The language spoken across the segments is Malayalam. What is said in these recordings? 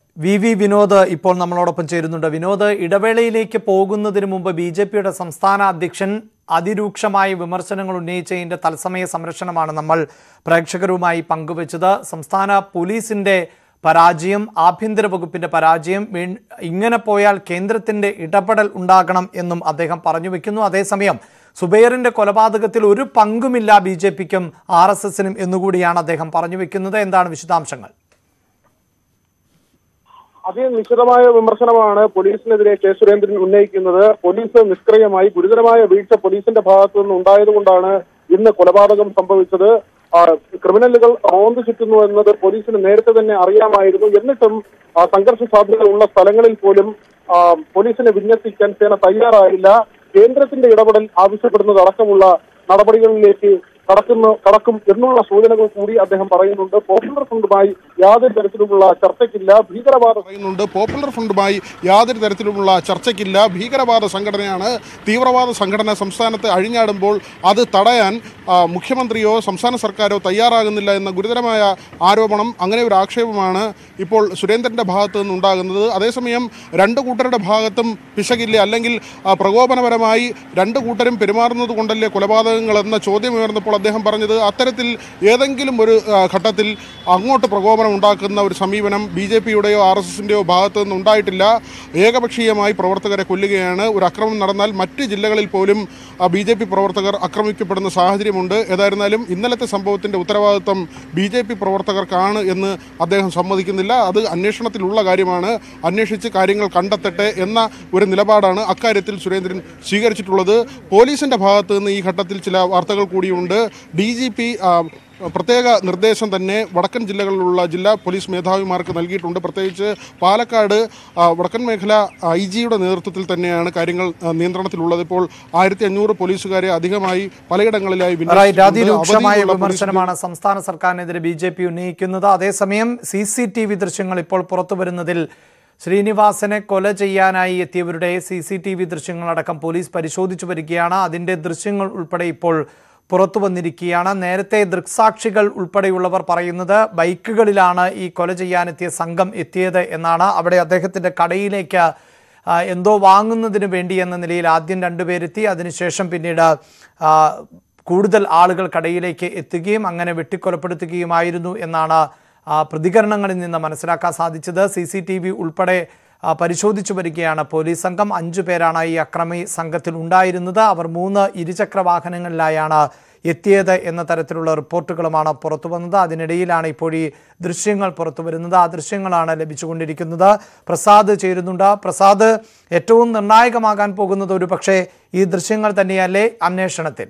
വി വി വിനോദ് ഇപ്പോൾ നമ്മളോടൊപ്പം ചേരുന്നുണ്ട് വിനോദ് ഇടവേളയിലേക്ക് പോകുന്നതിന് മുമ്പ് ബി ജെ പിയുടെ സംസ്ഥാന അധ്യക്ഷൻ അതിരൂക്ഷമായ വിമർശനങ്ങൾ ഉന്നയിച്ചതിന്റെ തത്സമയ സംരക്ഷണമാണ് നമ്മൾ പ്രേക്ഷകരുമായി പങ്കുവച്ചത് സംസ്ഥാന പോലീസിന്റെ പരാജയം ആഭ്യന്തര വകുപ്പിന്റെ പരാജയം വീ- ഇങ്ങനെ പോയാൽ കേന്ദ്രത്തിന്റെ ഇടപെടൽ ഉണ്ടാകണം എന്നും അദ്ദേഹം പറഞ്ഞു വെക്കുന്നു അതേസമയം സുബൈറിന്റെ കൊലപാതകത്തിൽ ഒരു പങ്കുമില്ല ബി ജെ പിക്കും ആർ എസ് എസിനും എന്നുകൂടിയാണ് അദ്ദേഹം പറഞ്ഞു വെക്കുന്നത് എന്താണ് വിശദാംശങ്ങൾ അതിനിശ്ചിതമായ വിമർശനമാണ് പോലീസിനെതിരെ കെ സുരേന്ദ്രൻ ഉന്നയിക്കുന്നത് പോലീസ് നിഷ്ക്രിയമായി ഗുരുതരമായ വീഴ്ച പോലീസിന്റെ ഭാഗത്തു നിന്ന് ഉണ്ടായതുകൊണ്ടാണ് ഇന്ന് കൊലപാതകം സംഭവിച്ചത് ആ, ക്രിമിനലുകൾ റോന്ത് ചുറ്റുന്നു എന്നത് പോലീസിന് നേരത്തെ തന്നെ അറിയാമായിരുന്നു എന്നിട്ടും ആ, സംഘർഷ സാധ്യത ഉള്ള സ്ഥലങ്ങളിൽ പോലും ആ, പോലീസിനെ വിന്യസിക്കാൻ സേന തയ്യാറായില്ല കേന്ദ്രത്തിന്റെ ഇടപെടൽ ആവശ്യപ്പെടുന്നത് അടക്കമുള്ള നടപടികളിലേക്ക് കടക്കുന്നു കടക്കും എന്നുള്ള സൂചനകൾ കൂടി അദ്ദേഹം പറയുന്നുണ്ട് പോപ്പുലർ ഫ്രണ്ടുമായി യാതൊരു തരത്തിലുമുള്ള ചർച്ചയ്ക്കില്ല ഭീകരവാദ പറയുന്നുണ്ട് പോപ്പുലർ ഫ്രണ്ടുമായി യാതൊരു തരത്തിലുമുള്ള ചർച്ചയ്ക്കില്ല ഭീകരവാദ സംഘടനയാണ് തീവ്രവാദ സംഘടന സംസ്ഥാനത്ത് അഴിഞ്ഞാടുമ്പോൾ അത് തടയാൻ ആ, മുഖ്യമന്ത്രിയോ സംസ്ഥാന സർക്കാരോ തയ്യാറാകുന്നില്ല എന്ന ഗുരുതരമായ ആരോപണം അങ്ങനെ ഒരു ആക്ഷേപമാണ് ഇപ്പോൾ സുരേന്ദ്രന്റെ ഭാഗത്ത് നിന്നുണ്ടാകുന്നത് അതേസമയം രണ്ട് കൂട്ടരുടെ ഭാഗത്തും പിശകില്ല അല്ലെങ്കിൽ ആ, പ്രകോപനപരമായി രണ്ട് കൂട്ടരും പെരുമാറുന്നത് കൊണ്ടല്ലേ കൊലപാതകങ്ങൾ എന്ന ചോദ്യം ഉയർന്നപ്പോൾ അദ്ദേഹം പറഞ്ഞത് അത്തരത്തിൽ ഏതെങ്കിലും ഒരു ആ, ഘട്ടത്തിൽ അങ്ങോട്ട് പ്രകോപനം ഉണ്ടാക്കുന്ന ഒരു സമീപനം ബി ജെ പിയുടെയോ ആർ എസ് എസിൻ്റെയോ ഭാഗത്തു നിന്ന് ഉണ്ടായിട്ടില്ല ഏകപക്ഷീയമായി പ്രവർത്തകരെ കൊല്ലുകയാണ് ഒരു അക്രമം നടന്നാൽ മറ്റ് ജില്ലകളിൽ പോലും ബി ജെ പി പ്രവർത്തകർ ആക്രമിക്കപ്പെടുന്ന സാഹചര്യമുണ്ട് ഏതായിരുന്നാലും ഇന്നലത്തെ സംഭവത്തിൻ്റെ ഉത്തരവാദിത്വം ബി ജെ പി പ്രവർത്തകർക്കാണ് എന്ന് അദ്ദേഹം സമ്മതിക്കുന്നില്ല അത് അന്വേഷണത്തിലുള്ള കാര്യമാണ് അന്വേഷിച്ച് കാര്യങ്ങൾ കണ്ടെത്തട്ടെ എന്ന ഒരു നിലപാടാണ് അക്കാര്യത്തിൽ സുരേന്ദ്രൻ സ്വീകരിച്ചിട്ടുള്ളത് പോലീസിൻ്റെ ഭാഗത്ത് നിന്ന് ഈ ഘട്ടത്തിൽ ചില വാർത്തകൾ കൂടിയുണ്ട് ഡി ജി പി പ്രത്യേക നിർദ്ദേശം തന്നെ വടക്കൻ ജില്ലകളിലുള്ള ജില്ലാ പോലീസ് മേധാവിമാർക്ക് നൽകിയിട്ടുണ്ട് പ്രത്യേകിച്ച് പാലക്കാട് ആ, വടക്കൻ മേഖല ഐ ജിയുടെ നേതൃത്വത്തിൽ തന്നെയാണ് കാര്യങ്ങൾ ആ, നിയന്ത്രണത്തിലുള്ളത് ഇപ്പോൾ ആയിരത്തി അഞ്ഞൂറ് പോലീസുകാരെ അധികമായി പലയിടങ്ങളിലായി റൈറ്റ് വിന്യസിച്ചിട്ടുണ്ട്. അതിരൂക്ഷമായ അവധിയുള്ള വിമർശനമാണ് സംസ്ഥാന സർക്കാരിനെതിരെ ബി ജെ പി ഉന്നയിക്കുന്നത് അതേസമയം സി സി ടി വി ദൃശ്യങ്ങൾ ഇപ്പോൾ പുറത്തു വരുന്നതിൽ ശ്രീനിവാസനെ കൊല ചെയ്യാനായി എത്തിയവരുടെ സി സി ടി വി ദൃശ്യങ്ങളടക്കം പോലീസ് പരിശോധിച്ചു വരികയാണ് അതിന്റെ ദൃശ്യങ്ങൾ ഉൾപ്പെടെ ഇപ്പോൾ പുറത്തു വന്നിരിക്കുകയാണ് നേരത്തെ ദൃക്സാക്ഷികൾ ഉൾപ്പെടെയുള്ളവർ പറയുന്നത് ബൈക്കുകളിലാണ് ഈ കൊല ചെയ്യാനെത്തിയ സംഘം എത്തിയത് എന്നാണ് അവിടെ അദ്ദേഹത്തിന്റെ കടയിലേക്ക് ആ, എന്തോ വാങ്ങുന്നതിന് വേണ്ടി എന്ന നിലയിൽ ആദ്യം രണ്ടുപേരെത്തി അതിനുശേഷം പിന്നീട് ആ, കൂടുതൽ ആളുകൾ കടയിലേക്ക് എത്തുകയും അങ്ങനെ വെട്ടിക്കൊലപ്പെടുത്തുകയുമായിരുന്നു എന്നാണ് ആ, പ്രതികരണങ്ങളിൽ നിന്ന് മനസ്സിലാക്കാൻ സാധിച്ചത് സി സി ടി വി ഉൾപ്പെടെ ആ, പരിശോധിച്ചു വരികയാണ് പോലീസ് സംഘം അഞ്ചു പേരാണ് ഈ അക്രമി സംഘത്തിൽ ഉണ്ടായിരുന്നത് അവർ മൂന്ന് ഇരുചക്ര വാഹനങ്ങളിലായാണ് എത്തിയത് എന്ന തരത്തിലുള്ള റിപ്പോർട്ടുകളുമാണ് പുറത്തു വന്നത് അതിനിടയിലാണ് ഇപ്പോൾ ഈ ദൃശ്യങ്ങൾ പുറത്തു വരുന്നത് ആ ദൃശ്യങ്ങളാണ് ലഭിച്ചുകൊണ്ടിരിക്കുന്നത് പ്രസാദ് ചേരുന്നുണ്ട് പ്രസാദ് ഏറ്റവും നിർണായകമാകാൻ പോകുന്നത് ഒരു പക്ഷേ ഈ ദൃശ്യങ്ങൾ തന്നെയല്ലേ അന്വേഷണത്തിൽ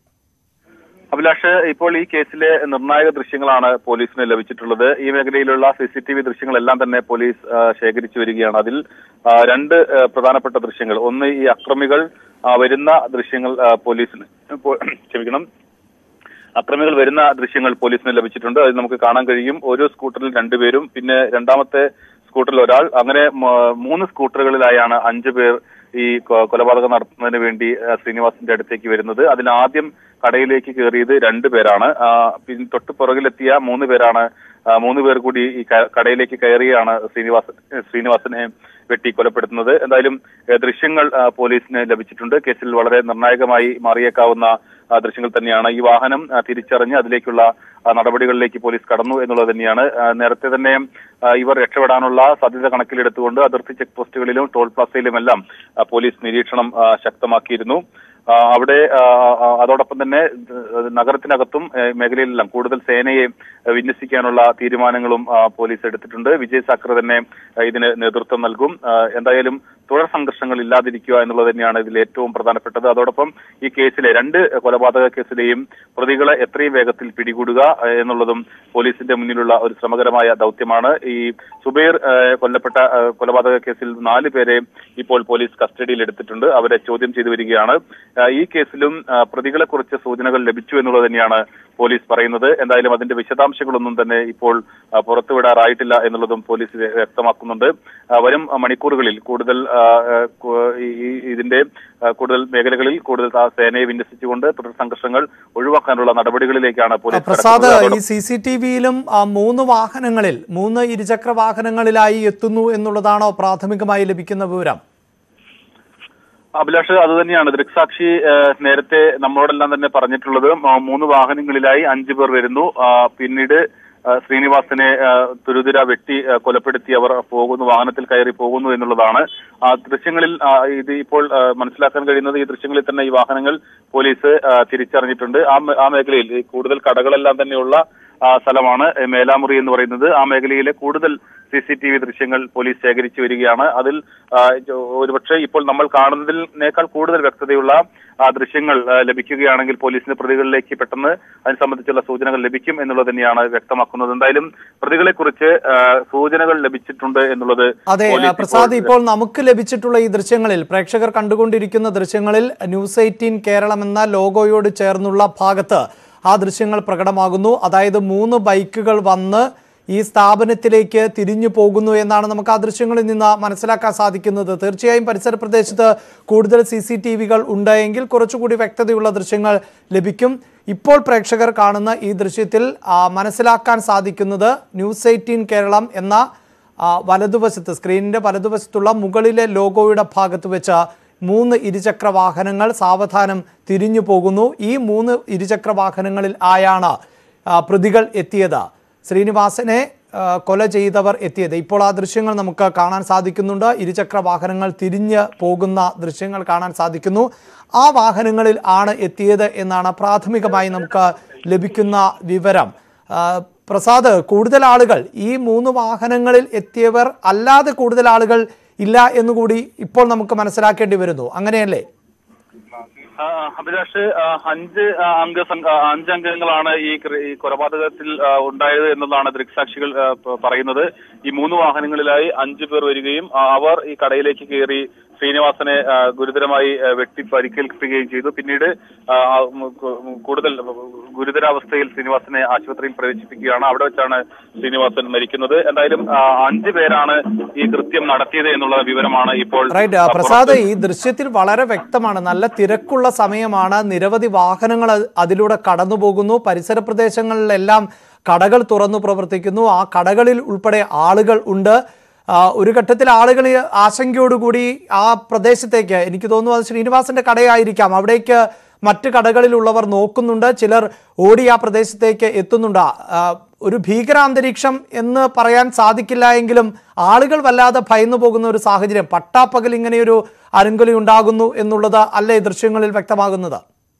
അഭിലാഷ് ഇപ്പോൾ ഈ കേസിലെ നിർണായക ദൃശ്യങ്ങളാണ് പോലീസിന് ലഭിച്ചിട്ടുള്ളത് ഈ മേഖലയിലുള്ള സി സി ടി വി ദൃശ്യങ്ങളെല്ലാം തന്നെ പോലീസ് ആ, ശേഖരിച്ചു വരികയാണ് അതിൽ ആ, രണ്ട് ആ, പ്രധാനപ്പെട്ട ദൃശ്യങ്ങൾ ഒന്ന് ഈ അക്രമികൾ ആ, വരുന്ന ദൃശ്യങ്ങൾ ആ, പോലീസിന് പോ- ക്ഷമിക്കണം അക്രമികൾ വരുന്ന ദൃശ്യങ്ങൾ പോലീസിന് ലഭിച്ചിട്ടുണ്ട് അത് നമുക്ക് കാണാൻ കഴിയും ഓരോ സ്കൂട്ടറിൽ രണ്ടുപേരും പിന്നെ രണ്ടാമത്തെ സ്കൂട്ടറിൽ ഒരാൾ അങ്ങനെ മ- മൂന്ന് സ്കൂട്ടറുകളിലായാണ് അഞ്ചു പേർ ഈ കൊ- കൊലപാതകം നടത്തുന്നതിന് വേണ്ടി ആ, ശ്രീനിവാസിന്റെ അടുത്തേക്ക് വരുന്നത് അതിൽ ആദ്യം കടയിലേക്ക് കയറിയത് രണ്ടു പേരാണ് ആ, പിന്നെ തൊട്ട് പുറകിലെത്തിയ മൂന്ന് പേരാണ് ആ, മൂന്ന് പേർ കൂടി ഈ ക- കടയിലേക്ക് കയറിയാണ് ശ്രീനിവാസൻ ശ്രീനിവാസനെ വെട്ടി കൊലപ്പെടുത്തുന്നത് എന്തായാലും ഏ, ദൃശ്യങ്ങൾ ആ, പോലീസിന് ലഭിച്ചിട്ടുണ്ട് കേസിൽ വളരെ നിർണായകമായി മാറിയേക്കാവുന്ന ആ, ദൃശ്യങ്ങൾ തന്നെയാണ് ഈ വാഹനം ആ, തിരിച്ചറിഞ്ഞ് അതിലേക്കുള്ള ആ, നടപടികളിലേക്ക് പോലീസ് കടന്നു എന്നുള്ളത് തന്നെയാണ് ആ, നേരത്തെ തന്നെ ആ, ഇവർ രക്ഷപ്പെടാനുള്ള സാധ്യത കണക്കിലെടുത്തുകൊണ്ട് അതിർത്തി ചെക്ക് പോസ്റ്റുകളിലും ടോൾ പ്ലാസയിലുമെല്ലാം ആ, പോലീസ് നിരീക്ഷണം ആ, ശക്തമാക്കിയിരുന്നു ആ, അവിടെ ആ, ആ, അതോടൊപ്പം തന്നെ ഏഹ്, നഗരത്തിനകത്തും ഏഹ്, മേഖലയിലെല്ലാം കൂടുതൽ സേനയെ ഏഹ്, വിന്യസിക്കാനുള്ള തീരുമാനങ്ങളും ആ, പോലീസ് എടുത്തിട്ടുണ്ട് വിജയ് സാക്കർ തന്നെ ഏഹ്, ഇതിന് നേതൃത്വം നൽകും ആ, എന്തായാലും തുടർ സംഘർഷങ്ങൾ ഇല്ലാതിരിക്കുക എന്നുള്ളത് തന്നെയാണ് ഇതിൽ ഏറ്റവും പ്രധാനപ്പെട്ടത് അതോടൊപ്പം ഈ കേസിലെ രണ്ട് കൊലപാതക കേസിലെയും പ്രതികളെ എത്രയും വേഗത്തിൽ പിടികൂടുക ഏഹ്, എന്നുള്ളതും പോലീസിന്റെ മുന്നിലുള്ള ഒരു ശ്രമകരമായ ദൗത്യമാണ് ഈ സുബൈർ ഏഹ്, കൊല്ലപ്പെട്ട ഏഹ്, കൊലപാതക കേസിൽ നാല് പേരെ ഇപ്പോൾ പോലീസ് കസ്റ്റഡിയിൽ എടുത്തിട്ടുണ്ട് അവരെ ചോദ്യം ചെയ്തു വരികയാണ് ഏഹ്, ഈ കേസിലും പ്രതികളെ കുറിച്ച് സൂചനകൾ ലഭിച്ചു എന്നുള്ളത് തന്നെയാണ് പോലീസ് പറയുന്നത് എന്തായാലും അതിന്റെ വിശദാംശങ്ങളൊന്നും തന്നെ ഇപ്പോൾ ആ, പുറത്തുവിടാറായിട്ടില്ല എന്നുള്ളതും പോലീസ് വ്യ- വ്യക്തമാക്കുന്നുണ്ട് ആ, വരും ആ, മണിക്കൂറുകളിൽ കൂടുതൽ ആ, ആ, കു- ഈ- ഈ- ഇതിന്റെ ആ, കൂടുതൽ മേഖലകളിൽ കൂടുതൽ ആ സേനയെ വിന്യസിച്ചുകൊണ്ട് തുടർ സംഘർഷങ്ങൾ ഒഴിവാക്കാനുള്ള നടപടികളിലേക്കാണ് പോലീസ് പ്രസാദ് കടക്കുന്നത്. ഈ സി സി ടി വിയിലും മൂന്ന് വാഹനങ്ങളിൽ മൂന്ന് ഇരുചക്ര വാഹനങ്ങളിലായി എത്തുന്നു എന്നുള്ളതാണോ പ്രാഥമികമായി ലഭിക്കുന്ന വിവരം അഭിലാഷ് അത് തന്നെയാണ് ദൃക്സാക്ഷി ഏഹ്, നേരത്തെ നമ്മളോടെല്ലാം തന്നെ പറഞ്ഞിട്ടുള്ളത് മ- മൂന്ന് വാഹനങ്ങളിലായി അഞ്ചു പേർ വരുന്നു ആ, പിന്നീട് ആ, ശ്രീനിവാസനെ ആ, തുരുതുര വെട്ടി ആ, കൊലപ്പെടുത്തി അവർ പോകുന്നു വാഹനത്തിൽ കയറി പോകുന്നു എന്നുള്ളതാണ് ആ ദൃശ്യങ്ങളിൽ ആ, ഇത് ഇപ്പോൾ ആ, മനസ്സിലാക്കാൻ കഴിയുന്നത് ഈ ദൃശ്യങ്ങളിൽ തന്നെ ഈ വാഹനങ്ങൾ പോലീസ് ആ, തിരിച്ചറിഞ്ഞിട്ടുണ്ട് ആ മേ- ആ മേഖലയിൽ ഈ കൂടുതൽ കടകളെല്ലാം തന്നെയുള്ള ആ, സ്ഥലമാണ് ഏ, മേലാമുറി എന്ന് പറയുന്നത് ആ മേഖലയിലെ കൂടുതൽ സി സി ടി വി ദൃശ്യങ്ങൾ പോലീസ് ശേഖരിച്ചു വരികയാണ് അതിൽ ആ, ജോ- ഒരുപക്ഷെ ഇപ്പോൾ നമ്മൾ കാണുന്നതിനേക്കാൾ കൂടുതൽ വ്യക്തതയുള്ള ആ, ദൃശ്യങ്ങൾ ആ, ലഭിക്കുകയാണെങ്കിൽ പോലീസിന് പ്രതികളിലേക്ക് പെട്ടെന്ന് അതിനെ സംബന്ധിച്ചുള്ള സൂചനകൾ ലഭിക്കും എന്നുള്ളത് തന്നെയാണ് വ്യക്തമാക്കുന്നത് എന്തായാലും പ്രതികളെ കുറിച്ച് സൂചനകൾ ലഭിച്ചിട്ടുണ്ട് എന്നുള്ളത് അതെ പോലീസ് പ്രസാദ് ഇപ്പോൾ- ഇപ്പോൾ നമുക്ക് ലഭിച്ചിട്ടുള്ള ഈ ദൃശ്യങ്ങളിൽ പ്രേക്ഷകർ കണ്ടുകൊണ്ടിരിക്കുന്ന ദൃശ്യങ്ങളിൽ ന്യൂസ് എയ്റ്റീൻ കേരളം എന്ന ലോഗോയോട് ചേർന്നുള്ള ഭാഗത്ത് ആ ദൃശ്യങ്ങൾ പ്രകടമാകുന്നു അതായത് മൂന്ന് ബൈക്കുകൾ വന്ന് ഈ സ്ഥാപനത്തിലേക്ക് തിരിഞ്ഞു പോകുന്നു എന്നാണ് നമുക്ക് ആ ദൃശ്യങ്ങളിൽ നിന്ന് മനസ്സിലാക്കാൻ സാധിക്കുന്നത് തീർച്ചയായും പരിസര പ്രദേശത്ത് കൂടുതൽ സി സി ടി വികൾ ഉണ്ടായെങ്കിൽ കുറച്ചുകൂടി വ്യക്തതയുള്ള ദൃശ്യങ്ങൾ ലഭിക്കും ഇപ്പോൾ പ്രേക്ഷകർ കാണുന്ന ഈ ദൃശ്യത്തിൽ ആ, മനസ്സിലാക്കാൻ സാധിക്കുന്നത് ന്യൂസ് എയ്റ്റീൻ കേരളം എന്ന ആ, വലതുവശത്ത് സ്ക്രീനിന്റെ വലതുവശത്തുള്ള മുകളിലെ ലോഗോയുടെ ഭാഗത്ത് വെച്ച് മൂന്ന് ഇരുചക്ര വാഹനങ്ങൾ സാവധാനം തിരിഞ്ഞു പോകുന്നു ഈ മൂന്ന് ഇരുചക്ര വാഹനങ്ങളിൽ ആയാണ് ആ, പ്രതികൾ എത്തിയത് ശ്രീനിവാസനെ ആ, കൊല ചെയ്തവർ എത്തിയത് ഇപ്പോൾ ആ ദൃശ്യങ്ങൾ നമുക്ക് കാണാൻ സാധിക്കുന്നുണ്ട് ഇരുചക്ര വാഹനങ്ങൾ തിരിഞ്ഞ് പോകുന്ന ദൃശ്യങ്ങൾ കാണാൻ സാധിക്കുന്നു ആ വാഹനങ്ങളിൽ ആണ് എത്തിയത് എന്നാണ് പ്രാഥമികമായി നമുക്ക് ലഭിക്കുന്ന വിവരം ആ, പ്രസാദ് കൂടുതൽ ആളുകൾ ഈ മൂന്ന് വാഹനങ്ങളിൽ എത്തിയവർ അല്ലാതെ കൂടുതൽ ആളുകൾ ഇല്ല എന്നുകൂടി ഇപ്പോൾ നമുക്ക് മനസ്സിലാക്കേണ്ടി വരുന്നു അങ്ങനെയല്ലേ ആ, അഭിലാഷ് ആ, അഞ്ച് ആ, അംഗ സംഘ ആ, അഞ്ച് അംഗങ്ങളാണ് ഈ ക്ര- ഈ കൊലപാതകത്തിൽ ആ, ഉണ്ടായത് എന്നതാണ് ദൃക്സാക്ഷികൾ ആ, പ- പറയുന്നത് ഈ മൂന്ന് വാഹനങ്ങളിലായി അഞ്ചു പേർ വരികയും ആ, അവർ ഈ കടയിലേക്ക് കയറി ശ്രീനിവാസനെ ആ, ഗുരുതരമായി ആ, വെട്ടി പരിക്കേൽപ്പിക്കുകയും ചെയ്തു പിന്നീട് ആ, ആ, ഉം, കു- ഉം, കൂടുതൽ ഗുരുതരാവസ്ഥയിൽ ശ്രീനിവാസനെ ആശുപത്രിയിൽ പ്രവേശിപ്പിക്കുകയാണ് അവിടെ വെച്ചാണ് ശ്രീനിവാസൻ മരിക്കുന്നത് എന്തായാലും ആ, അഞ്ച് പേരാണ് ഈ കൃത്യം നടത്തിയത് എന്നുള്ള വിവരമാണ് ഇപ്പോൾ റൈറ്റ് ആ, പ്രസാദ് ഈ ദൃശ്യത്തിൽ വളരെ വ്യക്തമാണ് നല്ല തിരക്കുള്ള സമയമാണ് നിരവധി വാഹനങ്ങൾ അത് അതിലൂടെ കടന്നു പോകുന്നു പരിസര പ്രദേശങ്ങളിലെല്ലാം കടകൾ തുറന്നു പ്രവർത്തിക്കുന്നു ആ കടകളിൽ ഉൾപ്പെടെ ആളുകൾ ഉണ്ട് ആ, ഒരു ഘട്ടത്തിൽ ആളുകൾ ആശങ്കയോടുകൂടി ആ പ്രദേശത്തേക്ക് എനിക്ക് തോന്നുന്നു അത് ശ്രീനിവാസന്റെ കടയായിരിക്കാം അവിടേക്ക് മറ്റ് കടകളിലുള്ളവർ നോക്കുന്നുണ്ട് ചിലർ ഓടി ആ പ്രദേശത്തേക്ക് എത്തുന്നുണ്ട് ആ, ഒരു ഭീകരാന്തരീക്ഷം എന്ന് പറയാൻ സാധിക്കില്ല എങ്കിലും ആളുകൾ വല്ലാതെ ഭയന്നു പോകുന്ന ഒരു സാഹചര്യം പട്ടാപ്പകൽ ഇങ്ങനെയൊരു അരുങ്കൊലി ഉണ്ടാകുന്നു എന്നുള്ളത് അല്ലേ ദൃശ്യങ്ങളിൽ വ്യക്തമാകുന്നത്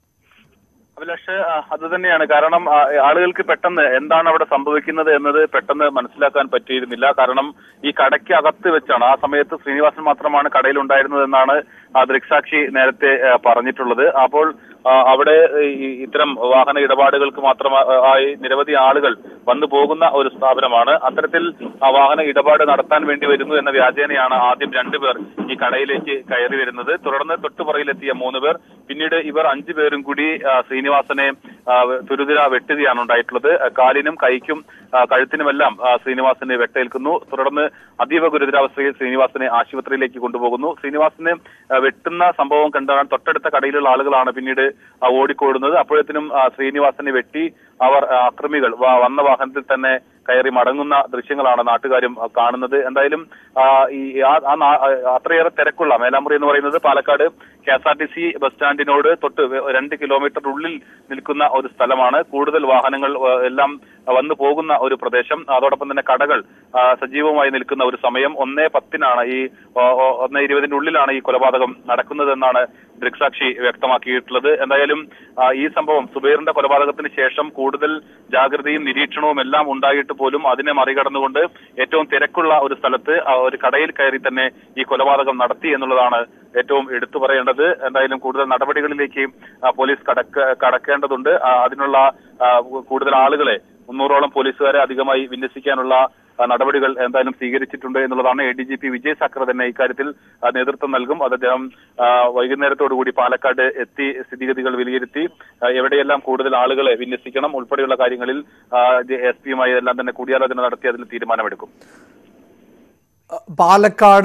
അഭിലാഷ് ആ, അത് തന്നെയാണ് കാരണം ആ, ആളുകൾക്ക് പെട്ടെന്ന് എന്താണ് അവിടെ സംഭവിക്കുന്നത് എന്നത് പെട്ടെന്ന് മനസ്സിലാക്കാൻ പറ്റിയിരുന്നില്ല കാരണം ഈ കടയ്ക്ക് അകത്ത് വെച്ചാണ് ആ സമയത്ത് ശ്രീനിവാസൻ മാത്രമാണ് കടയിൽ ഉണ്ടായിരുന്നത് എന്നാണ് ആ ദൃക്സാക്ഷി നേരത്തെ ആ, പറഞ്ഞിട്ടുള്ളത് അപ്പോൾ ആ, അവിടെ ഈ ഇത്തരം വാഹന ഇടപാടുകൾക്ക് മാത്രമായി നിരവധി ആളുകൾ വന്നു പോകുന്ന ഒരു സ്ഥാപനമാണ് അത്തരത്തിൽ ആ വാഹന ഇടപാട് നടത്താൻ വേണ്ടി വരുന്നു എന്ന വ്യാജേനയാണ് ആദ്യം രണ്ടുപേർ ഈ കടയിലേക്ക് കയറി വരുന്നത് തുടർന്ന് തൊട്ടുപുറയിലെത്തിയ മൂന്ന് പേർ പിന്നീട് ഇവർ അഞ്ചു പേരും കൂടി ആ, ശ്രീനിവാസനെ ആ, തുരുതിര വെട്ടുകയാണ് ഉണ്ടായിട്ടുള്ളത് ആ, കാലിനും കൈക്കും ആ, കഴുത്തിനുമെല്ലാം ആ, ശ്രീനിവാസന് വെട്ടേൽക്കുന്നു തുടർന്ന് അതീവ ഗുരുതരാവസ്ഥയിൽ ശ്രീനിവാസനെ ആശുപത്രിയിലേക്ക് കൊണ്ടുപോകുന്നു ശ്രീനിവാസനെ ആ, വെട്ടുന്ന സംഭവം കണ്ടാൽ തൊട്ടടുത്ത കടയിലുള്ള ആളുകളാണ് പിന്നീട് ആ, ഓടിക്കോടുന്നത് അപ്പോഴത്തേനും ആ, ശ്രീനിവാസനെ വെട്ടി അവർ ആ, അക്രമികൾ വ- വന്ന വാഹനത്തിൽ തന്നെ കയറി മടങ്ങുന്ന ദൃശ്യങ്ങളാണ് നാട്ടുകാരും ആ, കാണുന്നത് എന്തായാലും ആ, ഈ ആ- ആ നാ- ആ, അത്രയേറെ തിരക്കുള്ള മേലാമുറി എന്ന് പറയുന്നത് Palakkad K S R T C bus സ്റ്റാൻഡിനോട് തൊട്ട് വെ- രണ്ട് കിലോമീറ്റർ ഉള്ളിൽ നിൽക്കുന്ന ഒരു സ്ഥലമാണ് കൂടുതൽ വാഹനങ്ങൾ ആ, എല്ലാം വന്നു പോകുന്ന ഒരു പ്രദേശം അതോടൊപ്പം തന്നെ കടകൾ ആ, സജീവമായി നിൽക്കുന്ന ഒരു സമയം ഒന്നേ പത്തിനാണ് ഈ ഓ, ഓ, ഒന്നേ ഇരുപതിന്റെ ഉള്ളിലാണ് ഈ കൊലപാതകം നടക്കുന്നതെന്നാണ് ദൃക്സാക്ഷി വ്യക്തമാക്കിയിട്ടുള്ളത് എന്തായാലും ആ, ഈ സംഭവം സുബൈറിന്റെ കൊലപാതകത്തിന് ശേഷം കൂടുതൽ ജാഗ്രതയും നിരീക്ഷണവും എല്ലാം ഉണ്ടായിട്ട് പോലും അതിനെ മറികടന്നുകൊണ്ട് ഏറ്റവും തിരക്കുള്ള ഒരു സ്ഥലത്ത് ആ, ഒരു കടയിൽ കയറി തന്നെ ഈ കൊലപാതകം നടത്തി എന്നുള്ളതാണ് ഏറ്റവും എടുത്തു പറയേണ്ടത് എന്തായാലും കൂടുതൽ നടപടികളിലേക്ക് ആ, പോലീസ് കടക്ക കടക്കേണ്ടതുണ്ട് ആ, അതിനുള്ള ആ, കൂടുതൽ ആളുകളെ മുന്നൂറോളം പോലീസുകാരെ അധികമായി വിന്യസിക്കാനുള്ള ആ, നടപടികൾ എന്തായാലും സ്വീകരിച്ചിട്ടുണ്ട് എന്നുള്ളതാണ് A D G P Vijay Sakhare തന്നെ ഇക്കാര്യത്തിൽ ആ, നേതൃത്വം നൽകും അത് അദ്ദേഹം ആ, വൈകുന്നേരത്തോടുകൂടി പാലക്കാട് എത്തി സ്ഥിതിഗതികൾ വിലയിരുത്തി ആ, എവിടെയെല്ലാം കൂടുതൽ ആളുകളെ വിന്യസിക്കണം ഉൾപ്പെടെയുള്ള കാര്യങ്ങളിൽ എസ് പിയുമായി എല്ലാം തന്നെ കൂടിയാലോചന നടത്തി അതിൽ തീരുമാനമെടുക്കും പാലക്കാട്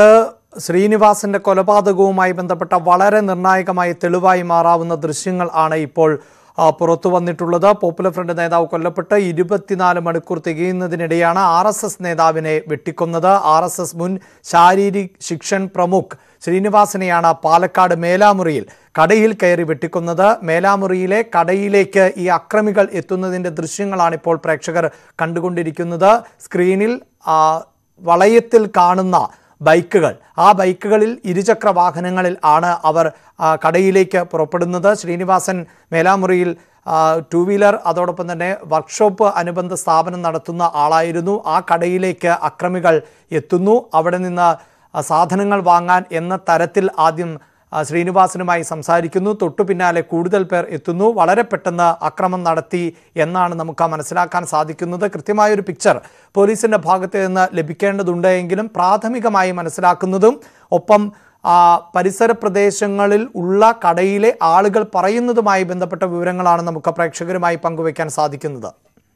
ശ്രീനിവാസന്റെ കൊലപാതകവുമായി ബന്ധപ്പെട്ട വളരെ നിർണായകമായ തെളിവായി മാറാവുന്ന ദൃശ്യങ്ങൾ ആണ് ഇപ്പോൾ ആ, പുറത്തു വന്നിട്ടുള്ളത് പോപ്പുലർ ഫ്രണ്ട് നേതാവ് കൊല്ലപ്പെട്ട് ഇരുപത്തിനാല് മണിക്കൂർ തികയുന്നതിനിടെയാണ് ആർ എസ് എസ് നേതാവിനെ വെട്ടിക്കൊന്നത് ആർ എസ് എസ് മുൻ ശാരീരിക് ശിക്ഷൻ പ്രമുഖ് ശ്രീനിവാസനെയാണ് പാലക്കാട് മേലാമുറിയിൽ കടയിൽ കയറി വെട്ടിക്കൊന്നത് മേലാമുറിയിലെ കടയിലേക്ക് ഈ അക്രമികൾ എത്തുന്നതിന്റെ ദൃശ്യങ്ങളാണ് ഇപ്പോൾ പ്രേക്ഷകർ കണ്ടുകൊണ്ടിരിക്കുന്നത് സ്ക്രീനിൽ ആ, വളയത്തിൽ കാണുന്ന ബൈക്കുകൾ ആ ബൈക്കുകളിൽ ഇരുചക്ര വാഹനങ്ങളിൽ ആണ് അവർ ആ, കടയിലേക്ക് പുറപ്പെടുന്നത് ശ്രീനിവാസൻ മേലാമുറിയിൽ ആ, ടൂ വീലർ അതോടൊപ്പം തന്നെ വർക്ക്ഷോപ്പ് അനുബന്ധ സ്ഥാപനം നടത്തുന്ന ആളായിരുന്നു ആ കടയിലേക്ക് അക്രമികൾ എത്തുന്നു അവിടെ നിന്ന് ആ, സാധനങ്ങൾ വാങ്ങാൻ എന്ന തരത്തിൽ ആദ്യം ആ, ശ്രീനിവാസനുമായി സംസാരിക്കുന്നു തൊട്ടു പിന്നാലെ കൂടുതൽ പേർ എത്തുന്നു വളരെ പെട്ടെന്ന് അക്രമം നടത്തി എന്നാണ് നമുക്ക് മനസ്സിലാക്കാൻ സാധിക്കുന്നത് കൃത്യമായൊരു പിക്ചർ പോലീസിന്റെ ഭാഗത്ത് നിന്ന് ലഭിക്കേണ്ടതുണ്ട് എങ്കിലും പ്രാഥമികമായി മനസ്സിലാക്കുന്നതും ഒപ്പം ആ, പരിസര പ്രദേശങ്ങളിൽ ഉള്ള കടയിലെ ആളുകൾ പറയുന്നതുമായി ബന്ധപ്പെട്ട വിവരങ്ങളാണ് നമുക്ക് പ്രേക്ഷകരുമായി പങ്കുവയ്ക്കാൻ സാധിക്കുന്നത്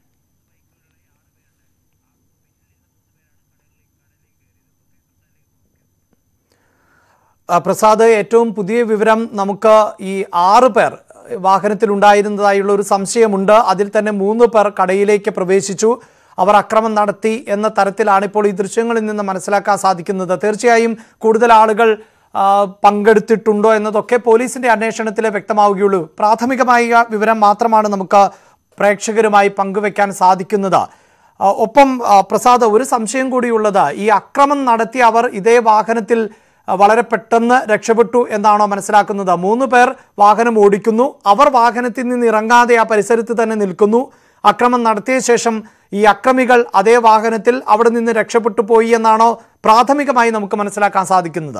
ആ, പ്രസാദ് ഏറ്റവും പുതിയ വിവരം നമുക്ക് ഈ ആറ് പേർ വാഹനത്തിൽ ഉണ്ടായിരുന്നതായുള്ള ഒരു സംശയമുണ്ട് അതിൽ തന്നെ മൂന്ന് പേർ കടയിലേക്ക് പ്രവേശിച്ചു അവർ അക്രമം നടത്തി എന്ന തരത്തിലാണ് ഇപ്പോൾ ഈ ദൃശ്യങ്ങളിൽ നിന്ന് മനസ്സിലാക്കാൻ സാധിക്കുന്നത് തീർച്ചയായും കൂടുതൽ ആളുകൾ ആ, പങ്കെടുത്തിട്ടുണ്ടോ എന്നതൊക്കെ പോലീസിന്റെ അന്വേഷണത്തിലെ വ്യക്തമാവുകയുള്ളൂ പ്രാഥമികമായ വിവരം മാത്രമാണ് നമുക്ക് പ്രേക്ഷകരുമായി പങ്കുവെക്കാൻ സാധിക്കുന്നത് ആ, ഒപ്പം ആ, പ്രസാദ് ഒരു സംശയം കൂടിയുള്ളത് ഈ അക്രമം നടത്തി അവർ ഇതേ വാഹനത്തിൽ ആ, വളരെ പെട്ടെന്ന് രക്ഷപ്പെട്ടു എന്നാണോ മനസ്സിലാക്കുന്നത് മൂന്ന് പേർ വാഹനം ഓടിക്കുന്നു അവർ വാഹനത്തിൽ നിന്ന് ഇറങ്ങാതെ ആ പരിസരത്ത് തന്നെ നിൽക്കുന്നു അക്രമം നടത്തിയ ശേഷം ഈ അക്രമികൾ അതേ വാഹനത്തിൽ അവിടെ നിന്ന് രക്ഷപ്പെട്ടു പോയി എന്നാണോ പ്രാഥമികമായി നമുക്ക് മനസ്സിലാക്കാൻ സാധിക്കുന്നത്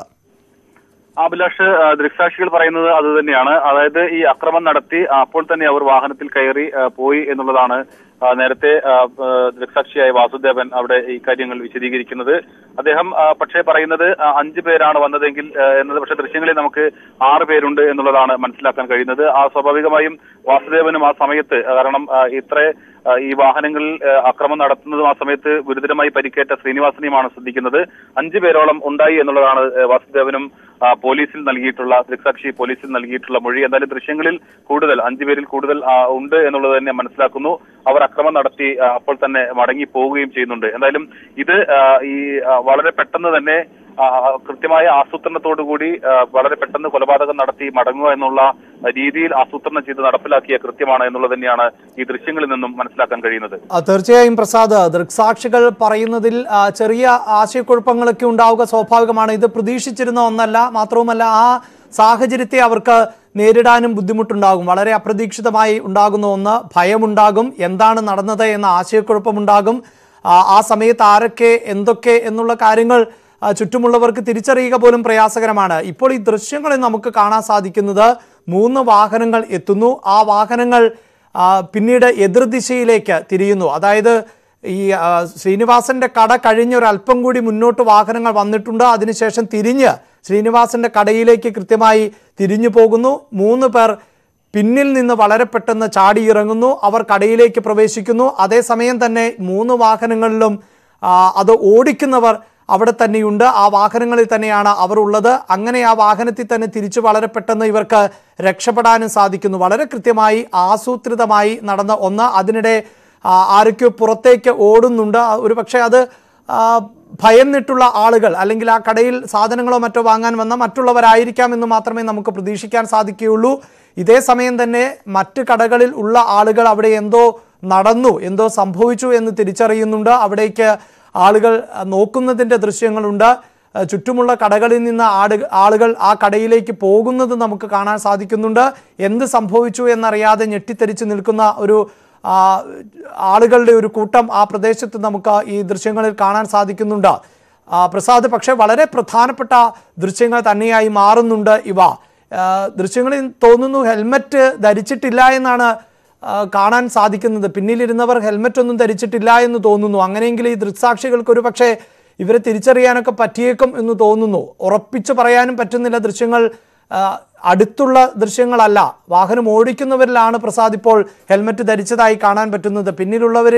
അഭിലാഷ് ആ, ദൃക്സാക്ഷികൾ പറയുന്നത് അത് തന്നെയാണ് അതായത് ഈ അക്രമം നടത്തി അപ്പോൾ തന്നെ അവർ വാഹനത്തിൽ കയറി ആ, പോയി എന്നുള്ളതാണ് ആ, നേരത്തെ ആ, ആ, ദൃക്സാക്ഷിയായ വാസുദേവൻ അവിടെ ഈ കാര്യങ്ങൾ വിശദീകരിക്കുന്നത് അദ്ദേഹം ആ, പക്ഷേ പറയുന്നത് ആ, അഞ്ചു പേരാണ് വന്നതെങ്കിൽ ആ, എന്നത് പക്ഷേ ദൃശ്യങ്ങളിൽ നമുക്ക് ആറ് പേരുണ്ട് എന്നുള്ളതാണ് മനസ്സിലാക്കാൻ കഴിയുന്നത് ആ സ്വാഭാവികമായും വാസുദേവനും ആ സമയത്ത് ആ, കാരണം ആ, ഇത്ര ആ, ഈ വാഹനങ്ങളിൽ ആ, അക്രമം നടത്തുന്നതും ആ സമയത്ത് ഗുരുതരമായി പരിക്കേറ്റ ശ്രീനിവാസനെയുമാണ് ശ്രദ്ധിക്കുന്നത് അഞ്ചു പേരോളം ഉണ്ടായി എന്നുള്ളതാണ് ആ, വാസുദേവനും ആ, പോലീസിൽ നൽകിയിട്ടുള്ള ദൃക്സാക്ഷി പോലീസിൽ നൽകിയിട്ടുള്ള മൊഴി എന്തായാലും ദൃശ്യങ്ങളിൽ കൂടുതൽ അഞ്ചു പേരിൽ കൂടുതൽ ആ, ഉണ്ട് എന്നുള്ളത് തന്നെ മനസ്സിലാക്കുന്നു അവർ അക്രമം നടത്തി ആ, അപ്പോൾ തന്നെ മടങ്ങി പോവുകയും ചെയ്യുന്നുണ്ട് എന്തായാലും ഇത് ആ, ഈ ആ, വളരെ പെട്ടെന്ന് തന്നെ ആ, കൃത്യമായ ആസൂത്രണത്തോടുകൂടി ആ, വളരെ പെട്ടെന്ന് കൊലപാതകം നടത്തി മടങ്ങുക എന്നുള്ള രീതിയിൽ ആസൂത്രണം ചെയ്ത് നടപ്പിലാക്കിയ കൃത്യമാണ് എന്നുള്ളത് തന്നെയാണ് ഈ ദൃശ്യങ്ങളിൽ നിന്നും മനസ്സിലാക്കാൻ കഴിയുന്നത് ആ, തീർച്ചയായും പ്രസാദ് ദൃക്സാക്ഷികൾ പറയുന്നതിൽ ആ, ചെറിയ ആശയക്കുഴപ്പങ്ങളൊക്കെ ഉണ്ടാവുക സ്വാഭാവികമാണ് ഇത് പ്രതീക്ഷിച്ചിരുന്ന ഒന്നല്ല മാത്രവുമല്ല ആ സാഹചര്യത്തെ അവർക്ക് നേരിടാനും ബുദ്ധിമുട്ടുണ്ടാകും വളരെ അപ്രതീക്ഷിതമായി ഉണ്ടാകുന്ന ഒന്ന് ഭയമുണ്ടാകും എന്താണ് നടന്നത് എന്ന ആശയക്കുഴപ്പമുണ്ടാകും ആ, ആ സമയത്ത് ആരൊക്കെ എന്തൊക്കെ എന്നുള്ള കാര്യങ്ങൾ ആ, ചുറ്റുമുള്ളവർക്ക് തിരിച്ചറിയുക പോലും പ്രയാസകരമാണ് ഇപ്പോൾ ഈ ദൃശ്യങ്ങളിൽ നമുക്ക് കാണാൻ സാധിക്കുന്നത് മൂന്ന് വാഹനങ്ങൾ എത്തുന്നു ആ വാഹനങ്ങൾ ആ, പിന്നീട് എതിർദിശയിലേക്ക് തിരിയുന്നു അതായത് ഈ ആ, ശ്രീനിവാസന്റെ കട കഴിഞ്ഞ് ഒരു അല്പം കൂടി മുന്നോട്ട് വാഹനങ്ങൾ വന്നിട്ടുണ്ട് അതിനുശേഷം തിരിഞ്ഞ് ശ്രീനിവാസന്റെ കടയിലേക്ക് കൃത്യമായി തിരിഞ്ഞു പോകുന്നു മൂന്ന് പേർ പിന്നിൽ നിന്ന് വളരെ പെട്ടെന്ന് ചാടിയിറങ്ങുന്നു അവർ കടയിലേക്ക് പ്രവേശിക്കുന്നു അതേസമയം തന്നെ മൂന്ന് വാഹനങ്ങളിലും ആ, അത് ഓടിക്കുന്നവർ അവിടെ തന്നെയുണ്ട് ആ വാഹനങ്ങളിൽ തന്നെയാണ് അവർ ഉള്ളത് അങ്ങനെ ആ വാഹനത്തിൽ തന്നെ തിരിച്ചു വളരെ പെട്ടെന്ന് ഇവർക്ക് രക്ഷപ്പെടാനും സാധിക്കുന്നു വളരെ കൃത്യമായി ആസൂത്രിതമായി നടന്ന ഒന്ന് അതിനിടെ ആ, ആരൊക്കെയോ പുറത്തേക്ക് ഓടുന്നുണ്ട് ആ, ഒരു പക്ഷേ അത് ആ, ഭയന്നിട്ടുള്ള ആളുകൾ അല്ലെങ്കിൽ ആ കടയിൽ സാധനങ്ങളോ മറ്റോ വാങ്ങാൻ വന്ന മറ്റുള്ളവരായിരിക്കാം എന്ന് മാത്രമേ നമുക്ക് പ്രതീക്ഷിക്കാൻ സാധിക്കുകയുള്ളൂ ഇതേ സമയം തന്നെ മറ്റ് കടകളിൽ ഉള്ള ആളുകൾ അവിടെ എന്തോ നടന്നു എന്തോ സംഭവിച്ചു എന്ന് തിരിച്ചറിയുന്നുണ്ട് അവിടേക്ക് ആളുകൾ ആ, നോക്കുന്നതിൻ്റെ ദൃശ്യങ്ങളുണ്ട് ആ, ചുറ്റുമുള്ള കടകളിൽ നിന്ന് ആട് ആളുകൾ ആ കടയിലേക്ക് പോകുന്നത് നമുക്ക് കാണാൻ സാധിക്കുന്നുണ്ട് എന്ത് സംഭവിച്ചു എന്നറിയാതെ ഞെട്ടിത്തെരിച്ച് നിൽക്കുന്ന ഒരു ആ, ആളുകളുടെ ഒരു കൂട്ടം ആ പ്രദേശത്ത് നമുക്ക് ഈ ദൃശ്യങ്ങളിൽ കാണാൻ സാധിക്കുന്നുണ്ട് ആ, പ്രസാദ് പക്ഷേ വളരെ പ്രധാനപ്പെട്ട ദൃശ്യങ്ങൾ തന്നെയായി മാറുന്നുണ്ട് ഇവ ആ, ദൃശ്യങ്ങളിൽ തോന്നുന്നു ഹെൽമറ്റ് ധരിച്ചിട്ടില്ല എന്നാണ് ആ, കാണാൻ സാധിക്കുന്നത് പിന്നിലിരുന്നവർ ഹെൽമറ്റ് ഒന്നും ധരിച്ചിട്ടില്ല എന്ന് തോന്നുന്നു അങ്ങനെയെങ്കിൽ ഈ ദൃക്സാക്ഷികൾക്ക് ഒരു പക്ഷേ ഇവരെ തിരിച്ചറിയാനൊക്കെ പറ്റിയേക്കും എന്ന് തോന്നുന്നു ഉറപ്പിച്ചു പറയാനും പറ്റുന്നില്ല ദൃശ്യങ്ങൾ ആ, അടുത്തുള്ള ദൃശ്യങ്ങളല്ല വാഹനം ഓടിക്കുന്നവരിലാണ് പ്രസാദ് ഇപ്പോൾ ഹെൽമറ്റ് ധരിച്ചതായി കാണാൻ പറ്റുന്നത് പിന്നിലുള്ളവരിൽ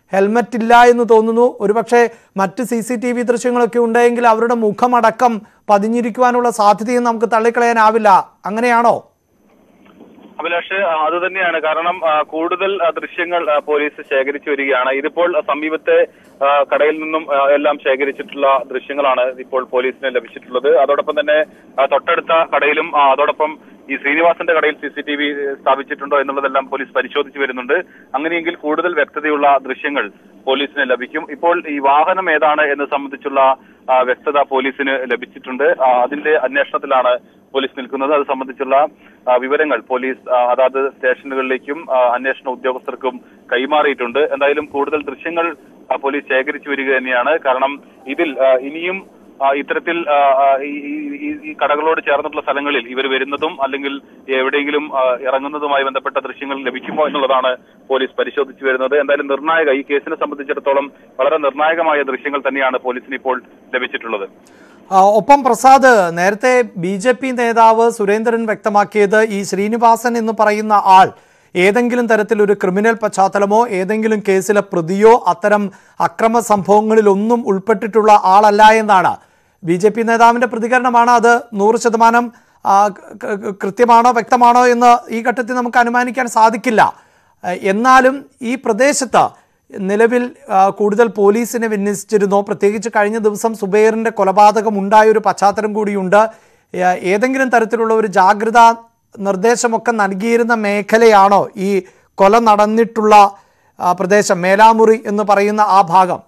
ഹെൽമറ്റ് ഇല്ല എന്ന് തോന്നുന്നു ഒരുപക്ഷെ മറ്റ് സി സി ടി വി ദൃശ്യങ്ങളൊക്കെ ഉണ്ടെങ്കിൽ അവരുടെ മുഖമടക്കം പതിഞ്ഞിരിക്കുവാനുള്ള സാധ്യതയും നമുക്ക് തള്ളിക്കളയാനാവില്ല അങ്ങനെയാണോ അഭിലാഷ് ആ, അത് തന്നെയാണ് കാരണം ആ, കൂടുതൽ ആ, ദൃശ്യങ്ങൾ ആ, പോലീസ് ശേഖരിച്ചു വരികയാണ് ഇതിപ്പോൾ സമീപത്തെ ആ, കടയിൽ നിന്നും ആ, എല്ലാം ശേഖരിച്ചിട്ടുള്ള ദൃശ്യങ്ങളാണ് ഇപ്പോൾ പോലീസിന് ലഭിച്ചിട്ടുള്ളത് അതോടൊപ്പം തന്നെ ആ, തൊട്ടടുത്ത കടയിലും ആ, അതോടൊപ്പം ഈ ശ്രീനിവാസന്റെ കടയിൽ സി സി ടി വി സ്ഥാപിച്ചിട്ടുണ്ടോ എന്നുള്ളതെല്ലാം പോലീസ് പരിശോധിച്ചു വരുന്നുണ്ട് അങ്ങനെയെങ്കിൽ കൂടുതൽ വ്യക്തതയുള്ള ദൃശ്യങ്ങൾ പോലീസിന് ലഭിക്കും ഇപ്പോൾ ഈ വാഹനം ഏതാണ് എന്ന് സംബന്ധിച്ചുള്ള ആ, വ്യക്തത പോലീസിന് ലഭിച്ചിട്ടുണ്ട് ആ, അതിന്റെ അന്വേഷണത്തിലാണ് പോലീസ് നിൽക്കുന്നത് അത് സംബന്ധിച്ചുള്ള ആ, വിവരങ്ങൾ പോലീസ് ആ, അതാത് സ്റ്റേഷനുകളിലേക്കും ആ, അന്വേഷണ ഉദ്യോഗസ്ഥർക്കും കൈമാറിയിട്ടുണ്ട് എന്തായാലും കൂടുതൽ ദൃശ്യങ്ങൾ ആ, പോലീസ് ശേഖരിച്ചു വരിക തന്നെയാണ് കാരണം ഇതിൽ ആ, ഇനിയും ആ, ഇത്തരത്തിൽ ആ, ആ, ഈ- ഈ- ഈ- ഈ കടകളോട് ചേർന്നിട്ടുള്ള സ്ഥലങ്ങളിൽ ഇവർ വരുന്നതും അല്ലെങ്കിൽ എവിടെയെങ്കിലും ആ, ഇറങ്ങുന്നതുമായി ബന്ധപ്പെട്ട ദൃശ്യങ്ങൾ ലഭിക്കുമോ എന്നുള്ളതാണ് പോലീസ് പരിശോധിച്ചു വരുന്നത് എന്തായാലും നിർണായക ഈ കേസിനെ സംബന്ധിച്ചിടത്തോളം വളരെ നിർണായകമായ ദൃശ്യങ്ങൾ തന്നെയാണ് പോലീസിന് ഇപ്പോൾ ലഭിച്ചിട്ടുള്ളത് ആ, ഒപ്പം പ്രസാദ് നേരത്തെ ബി ജെ പി നേതാവ് സുരേന്ദ്രൻ വ്യക്തമാക്കിയത് ഈ ശ്രീനിവാസൻ എന്ന് പറയുന്ന ആൾ ഏതെങ്കിലും തരത്തിലൊരു ക്രിമിനൽ പശ്ചാത്തലമോ ഏതെങ്കിലും കേസിലെ പ്രതിയോ അത്തരം അക്രമ സംഭവങ്ങളിലൊന്നും ഉൾപ്പെട്ടിട്ടുള്ള ആളല്ല എന്നാണ് ബി ജെ പി നേതാവിൻ്റെ പ്രതികരണമാണ് അത് നൂറ് ശതമാനം ആ, ക- ക- കൃത്യമാണോ വ്യക്തമാണോ എന്ന് ഈ ഘട്ടത്തിൽ നമുക്ക് അനുമാനിക്കാൻ സാധിക്കില്ല ആ, എന്നാലും ഈ പ്രദേശത്ത് നിലവിൽ ആ, കൂടുതൽ പോലീസിനെ വിന്യസിച്ചിരുന്നോ പ്രത്യേകിച്ച് കഴിഞ്ഞ ദിവസം സുബൈറിൻ്റെ കൊലപാതകം ഉണ്ടായ ഒരു പശ്ചാത്തലം കൂടിയുണ്ട് ഏ- ഏതെങ്കിലും തരത്തിലുള്ള ഒരു ജാഗ്രതാ നിർദ്ദേശമൊക്കെ നൽകിയിരുന്ന മേഖലയാണോ ഈ കൊല നടന്നിട്ടുള്ള ആ, പ്രദേശം മേലാമുറി എന്ന് പറയുന്ന ആ ഭാഗം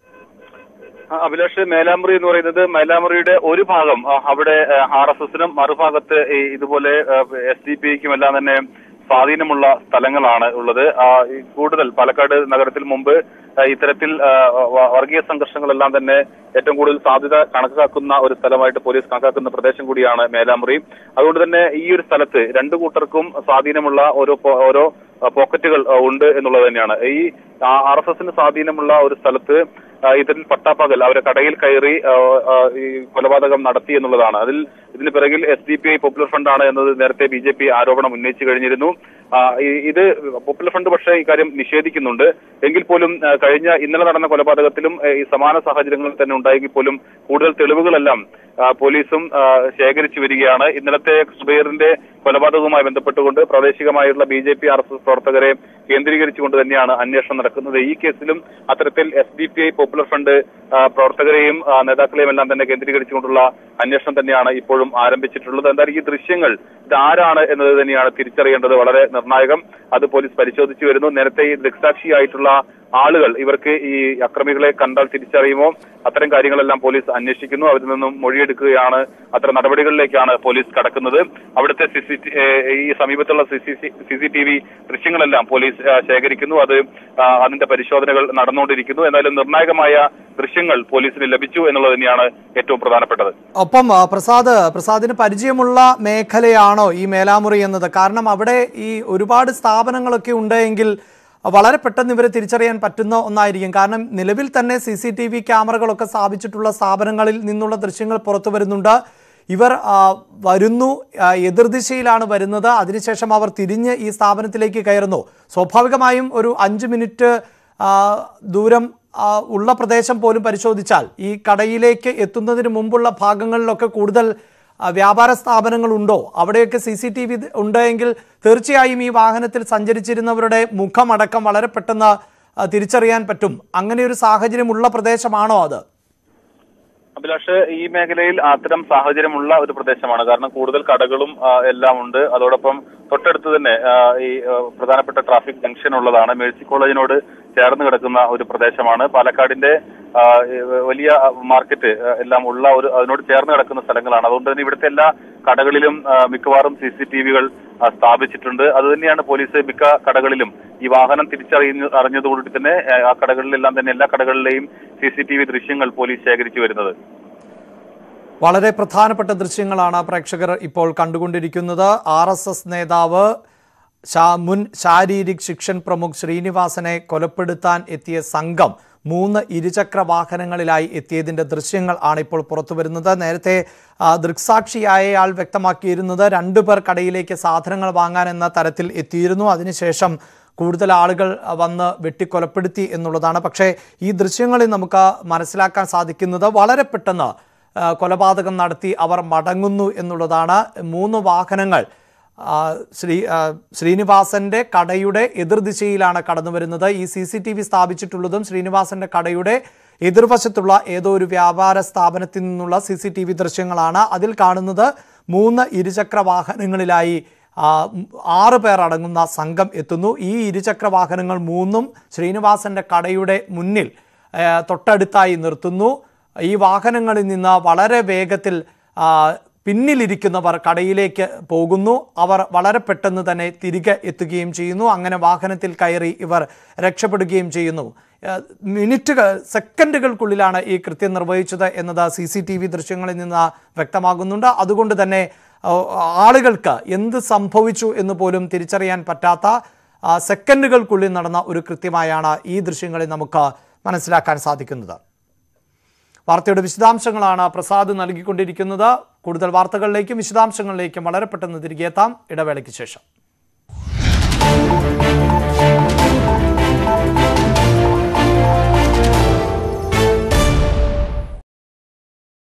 ആ, അഭിലാഷ് മേലാമുറി എന്ന് പറയുന്നത് മേലാമുറിയുടെ ഒരു ഭാഗം ആ, അവിടെ ആർ എസ് എസിനും മറുഭാഗത്ത് ഈ ഇതുപോലെ എസ് ഡി പി ഐക്കും എല്ലാം തന്നെ സ്വാധീനമുള്ള സ്ഥലങ്ങളാണ് ഉള്ളത് ആ, ഈ കൂടുതൽ പാലക്കാട് നഗരത്തിൽ മുമ്പ് ആ, ഇത്തരത്തിൽ ആ, വ- വർഗീയ സംഘർഷങ്ങളെല്ലാം തന്നെ ഏറ്റവും കൂടുതൽ സാധ്യത കണക്കാക്കുന്ന ഒരു സ്ഥലമായിട്ട് പോലീസ് കണക്കാക്കുന്ന പ്രദേശം കൂടിയാണ് മേലാമുറി അതുകൊണ്ട് തന്നെ ഈ ഒരു സ്ഥലത്ത് രണ്ടു കൂട്ടർക്കും സ്വാധീനമുള്ള ഓരോ പോ- ഓരോ ആ, പോക്കറ്റുകൾ ആ, ഉണ്ട് എന്നുള്ളത് തന്നെയാണ് ഈ ആർ എസ് എസിന് സ്വാധീനമുള്ള ഒരു സ്ഥലത്ത് ആ, ഇതിൽ പട്ടാപ്പകൽ അവരെ കടയിൽ കയറി ആ, ആ, ഈ കൊലപാതകം നടത്തി എന്നുള്ളതാണ് അതിൽ ഇതിന് പിറകിൽ S D P I popular ഫണ്ടാണ് എന്നത് നേരത്തെ ബി ജെ പി ആരോപണം ഉന്നയിച്ചു കഴിഞ്ഞിരുന്നു ആ, ഈ- ഇത് പോപ്പുലർ ഫണ്ട് പക്ഷേ ഇക്കാര്യം നിഷേധിക്കുന്നുണ്ട് എങ്കിൽ പോലും ആ, കഴിഞ്ഞ ഇന്നലെ നടന്ന കൊലപാതകത്തിലും ആ, ഈ സമാന സാഹചര്യങ്ങളിൽ തന്നെ ഉണ്ടായെങ്കിൽ പോലും കൂടുതൽ തെളിവുകളെല്ലാം ആ, പോലീസും ആ, ശേഖരിച്ചു വരികയാണ് ഇന്നലത്തെ സുബൈറിന്റെ കൊലപാതകവുമായി ബന്ധപ്പെട്ടുകൊണ്ട് പ്രാദേശികമായുള്ള B J P R S S പ്രവർത്തകരെ കേന്ദ്രീകരിച്ചുകൊണ്ട് തന്നെയാണ് അന്വേഷണം നടക്കുന്നത് ഈ കേസിലും അത്തരത്തിൽ S D P I popular front ആ, പ്രവർത്തകരെയും ആ, നേതാക്കളെയും എല്ലാം തന്നെ കേന്ദ്രീകരിച്ചുകൊണ്ടുള്ള അന്വേഷണം തന്നെയാണ് ഇപ്പോഴും ആരംഭിച്ചിട്ടുള്ളത് എന്തായാലും ഈ ദൃശ്യങ്ങൾ ഇത് ആരാണ് എന്നത് തന്നെയാണ് തിരിച്ചറിയേണ്ടത് വളരെ നിർണായകം അത് പോലീസ് പരിശോധിച്ചു വരുന്നു നേരത്തെ ഈ ദൃക്സാക്ഷിയായിട്ടുള്ള ആളുകൾ ഇവർക്ക് ഈ അക്രമികളെ കണ്ടാൽ തിരിച്ചറിയുമോ അത്തരം കാര്യങ്ങളെല്ലാം പോലീസ് അന്വേഷിക്കുന്നു അവരിൽ നിന്നും മൊഴിയെടുക്കുകയാണ് അത്തരം നടപടികളിലേക്കാണ് പോലീസ് കടക്കുന്നത് അവിടുത്തെ സിസി ഈ സമീപത്തുള്ള സി സി ടി വി ദൃശ്യങ്ങളെല്ലാം പോലീസ് ആ, ശേഖരിക്കുന്നു അത് ആ, അതിന്റെ പരിശോധനകൾ നടന്നുകൊണ്ടിരിക്കുന്നു എന്നാലും നിർണായകമായ ദൃശ്യങ്ങൾ പോലീസിന് ലഭിച്ചു എന്നുള്ളത് തന്നെയാണ് ഏറ്റവും പ്രധാനപ്പെട്ടത് ഒപ്പം ആ, പ്രസാദ് പ്രസാദിന് പരിചയമുള്ള മേഖലയാണോ ഈ മേലാമുറി എന്നത് കാരണം അവിടെ ഈ ഒരുപാട് സ്ഥാപനങ്ങളൊക്കെ ഉണ്ടെങ്കിൽ വളരെ പെട്ടെന്ന് ഇവരെ തിരിച്ചറിയാൻ പറ്റുന്ന ഒന്നായിരിക്കും കാരണം നിലവിൽ തന്നെ സി സി ടി വി ക്യാമറകളൊക്കെ സ്ഥാപിച്ചിട്ടുള്ള സ്ഥാപനങ്ങളിൽ നിന്നുള്ള ദൃശ്യങ്ങൾ പുറത്തു വരുന്നുണ്ട് ഇവർ ആ, വരുന്നു ആ, എതിർദിശയിലാണ് വരുന്നത് അതിനുശേഷം അവർ തിരിഞ്ഞ് ഈ സ്ഥാപനത്തിലേക്ക് കയറുന്നു സ്വാഭാവികമായും ഒരു അഞ്ച് മിനിറ്റ് ആ, ദൂരം ആ, ഉള്ള പ്രദേശം പോലും പരിശോധിച്ചാൽ ഈ കടയിലേക്ക് എത്തുന്നതിന് മുമ്പുള്ള ഭാഗങ്ങളിലൊക്കെ കൂടുതൽ ആ, വ്യാപാര സ്ഥാപനങ്ങളുണ്ടോ അവിടെയൊക്കെ സി സി ടി വി ഉണ്ടെങ്കിൽ തീർച്ചയായും ഈ വാഹനത്തിൽ സഞ്ചരിച്ചിരുന്നവരുടെ മുഖമടക്കം വളരെ പെട്ടെന്ന് ആ, തിരിച്ചറിയാൻ പറ്റും അങ്ങനെ ഒരു സാഹചര്യമുള്ള പ്രദേശമാണോ അത് അഭിലാഷ് ഈ മേഖലയിൽ അത്തരം സാഹചര്യമുള്ള ഒരു പ്രദേശമാണ് കാരണം കൂടുതൽ കടകളും ആ, എല്ലാം ഉണ്ട് അതോടൊപ്പം തൊട്ടടുത്ത് തന്നെ ആ, ഈ ആ, പ്രധാനപ്പെട്ട ട്രാഫിക് ജംഗ്ഷൻ ഉള്ളതാണ് മേഴ്സി കോളേജിനോട് ചേർന്ന് കിടക്കുന്ന ഒരു പ്രദേശമാണ് പാലക്കാടിന്റെ ആ, ഈ വലിയ മാർക്കറ്റ് ആ, എല്ലാം ഉള്ള ഒരു അതിനോട് ചേർന്ന് കിടക്കുന്ന സ്ഥലങ്ങളാണ് അതുകൊണ്ട് തന്നെ ഇവിടുത്തെ എല്ലാ കടകളിലും ആ, മിക്കവാറും സി സി ടി വികൾ സ്ഥാപിച്ചിട്ടുണ്ട് അത് തന്നെയാണ് പോലീസ് മിക്ക കടകളിലും ഈ വാഹനം തിരിച്ചറിഞ്ഞ അറിഞ്ഞതോടുകൂടി തന്നെ ആ, ആ കടകളിലെല്ലാം തന്നെ എല്ലാ കടകളിലെയും സി സി ടി വി ദൃശ്യങ്ങൾ പോലീസ് ശേഖരിച്ചു വരുന്നത് വളരെ പ്രധാനപ്പെട്ട ദൃശ്യങ്ങളാണ് പ്രേക്ഷകർ ഇപ്പോൾ കണ്ടുകൊണ്ടിരിക്കുന്നത് ആർ എസ് എസ് നേതാവ് ശാ- മുൻ ശാരീരിക് ശിക്ഷൻ പ്രമുഖ് ശ്രീനിവാസനെ കൊലപ്പെടുത്താൻ എത്തിയ സംഘം മൂന്ന് ഇരുചക്ര വാഹനങ്ങളിലായി എത്തിയതിൻ്റെ ദൃശ്യങ്ങൾ ആണ് ഇപ്പോൾ പുറത്തു വരുന്നത് നേരത്തെ ആ, ദൃക്സാക്ഷിയായയാൾ വ്യക്തമാക്കിയിരുന്നത് രണ്ടുപേർ കടയിലേക്ക് സാധനങ്ങൾ വാങ്ങാൻ എന്ന തരത്തിൽ എത്തിയിരുന്നു അതിനുശേഷം കൂടുതൽ ആളുകൾ അഹ്, വന്ന് വെട്ടിക്കൊലപ്പെടുത്തി എന്നുള്ളതാണ് പക്ഷേ ഈ ദൃശ്യങ്ങളിൽ നമുക്ക് മനസ്സിലാക്കാൻ സാധിക്കുന്നത് വളരെ പെട്ടെന്ന് ആ, കൊലപാതകം നടത്തി അവർ മടങ്ങുന്നു എന്നുള്ളതാണ് മൂന്ന് വാഹനങ്ങൾ ആ, ശ്രീ ആ, ശ്രീനിവാസന്റെ കടയുടെ എതിർദിശയിലാണ് കടന്നു വരുന്നത് ഈ സി സി ടി വി സ്ഥാപിച്ചിട്ടുള്ളതും ശ്രീനിവാസന്റെ കടയുടെ എതിർവശത്തുള്ള ഏതോ ഒരു വ്യാപാര സ്ഥാപനത്തിൽ നിന്നുള്ള സി സി ടി വി ദൃശ്യങ്ങളാണ് അതിൽ കാണുന്നത് മൂന്ന് ഇരുചക്ര വാഹനങ്ങളിലായി ആ, ഉം, ആറ് പേർ അടങ്ങുന്ന സംഘം എത്തുന്നു ഈ ഇരുചക്ര വാഹനങ്ങൾ മൂന്നും ശ്രീനിവാസന്റെ കടയുടെ മുന്നിൽ ആ, തൊട്ടടുത്തായി നിർത്തുന്നു ഈ വാഹനങ്ങളിൽ നിന്ന് വളരെ വേഗത്തിൽ ആ, പിന്നിലിരിക്കുന്നവർ കടയിലേക്ക് പോകുന്നു അവർ വളരെ പെട്ടെന്ന് തന്നെ തിരികെ എത്തുകയും ചെയ്യുന്നു അങ്ങനെ വാഹനത്തിൽ കയറി ഇവർ രക്ഷപ്പെടുകയും ചെയ്യുന്നു ഏഹ് മിനിറ്റുകൾ സെക്കൻഡുകൾക്കുള്ളിലാണ് ഈ കൃത്യം നിർവഹിച്ചത് എന്നത് സി സി ടി വി ദൃശ്യങ്ങളിൽ നിന്ന് വ്യക്തമാകുന്നുണ്ട് അതുകൊണ്ട് തന്നെ ഏഹ് ആളുകൾക്ക് എന്ത് സംഭവിച്ചു എന്ന് പോലും തിരിച്ചറിയാൻ പറ്റാത്ത ആ, സെക്കൻഡുകൾക്കുള്ളിൽ നടന്ന ഒരു കൃത്യമായാണ് ഈ ദൃശ്യങ്ങളിൽ നമുക്ക് മനസ്സിലാക്കാൻ സാധിക്കുന്നത് വാർത്തയുടെ വിശദാംശങ്ങളാണ് പ്രസാദ് നൽകിക്കൊണ്ടിരിക്കുന്നത് കൂടുതൽ വാർത്തകളിലേക്കും വിശദാംശങ്ങളിലേക്കും വളരെ പെട്ടെന്ന് തിരികെ എത്താം ഇടവേളയ്ക്ക് ശേഷം